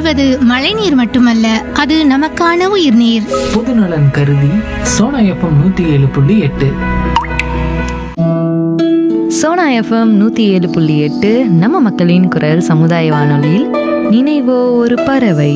ஓடுவது மழைநீர் மட்டுமல்ல அது நமக்கான உயிர்நீர் பொதுநலன் கருதி சோனா எஃப்எம் நூற்றி ஏழு புள்ளி எட்டு சோனா எஃப்எம் நூற்றி ஏழு புள்ளி எட்டு நம்ம மக்களின் குரல் சமுதாய வானொலியில் நினைவோ ஒரு பறவை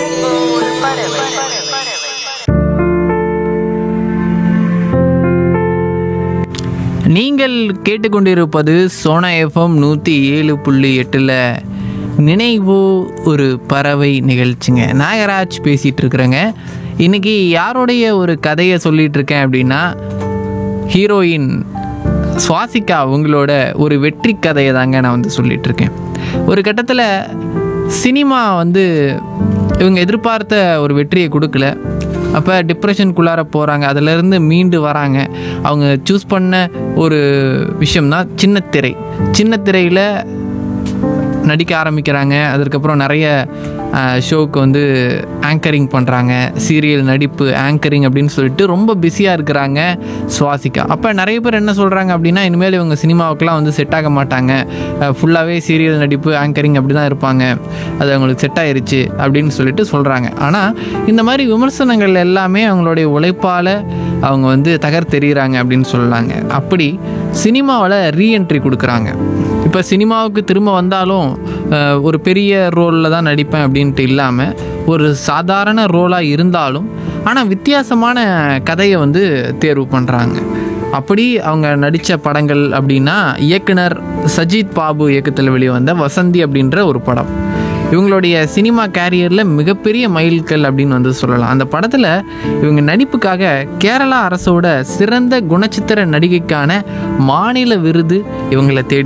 நீங்கள் கேட்டுக்கொண்டிருப்பது சோனா எஃப்எம் நூற்றி ஏழு புள்ளி எட்டில் நினைவு ஒரு பறவை நிகழ்ச்சிங்க நாகராஜ் பேசிகிட்டு இருக்கிறேங்க இன்றைக்கி யாருடைய ஒரு கதையை சொல்லிகிட்டு இருக்கேன் அப்படின்னா ஹீரோயின் சுவாசிகா அவங்களோட ஒரு வெற்றி கதையை தாங்க நான் வந்து சொல்லிட்டு இருக்கேன் ஒரு கட்டத்தில் சினிமா வந்து இவங்க எதிர்பார்த்த ஒரு வெற்றியை கொடுக்கல அப்போ டிப்ரெஷனுக்குள்ளார போகிறாங்க அதிலிருந்து மீண்டு வராங்க அவங்க சூஸ் பண்ண ஒரு விஷயம்னா சின்னத்திரை சின்னத்திரையில் நடிக்க ஆரம்பிக்கிறாங்க அதுக்கப்புறம் நிறைய ஷோவுக்கு வந்து ஆங்கரிங் பண்ணுறாங்க சீரியல் நடிப்பு ஆங்கரிங் அப்படின்னு சொல்லிட்டு ரொம்ப பிஸியாக இருக்கிறாங்க சுவாசிகா அப்போ நிறைய பேர் என்ன சொல்கிறாங்க அப்படின்னா இனிமேல் இவங்க சினிமாவுக்குலாம் வந்து செட் ஆக மாட்டாங்க ஃபுல்லாகவே சீரியல் நடிப்பு ஆங்கரிங் அப்படி தான் இருப்பாங்க அது அவங்களுக்கு செட் ஆயிருச்சு அப்படின்னு சொல்லிட்டு சொல்கிறாங்க ஆனால் இந்த மாதிரி விமர்சனங்கள் எல்லாமே அவங்களுடைய உழைப்பால் அவங்க வந்து தகர்த்தெறிகிறாங்க அப்படின்னு சொல்லலாங்க அப்படி சினிமாவில் ரீஎன்ட்ரி கொடுக்குறாங்க இப்போ சினிமாவுக்கு திரும்ப வந்தாலும் அஹ், ஒரு பெரிய ரோலில் தான் நடிப்பேன் அப்படின்ட்டு இல்லாமல் ஒரு சாதாரண ரோலாக இருந்தாலும் ஆனால் வித்தியாசமான கதையை வந்து தேர்வு பண்ணுறாங்க அப்படி அவங்க நடித்த படங்கள் அப்படின்னா இயக்குனர் சஜித் பாபு இயக்கத்தில் வெளிவந்த வசந்தி அப்படின்ற ஒரு படம் இவங்களுடைய சினிமா கேரியரில் மிகப்பெரிய மைல்கல் அப்படின்னு வந்து சொல்லலாம் அந்த படத்தில் இவங்க நடிப்புக்காக கேரளா அரசோட சிறந்த குணச்சித்திர நடிகைக்கான மாநில விருது இவங்களை தேடி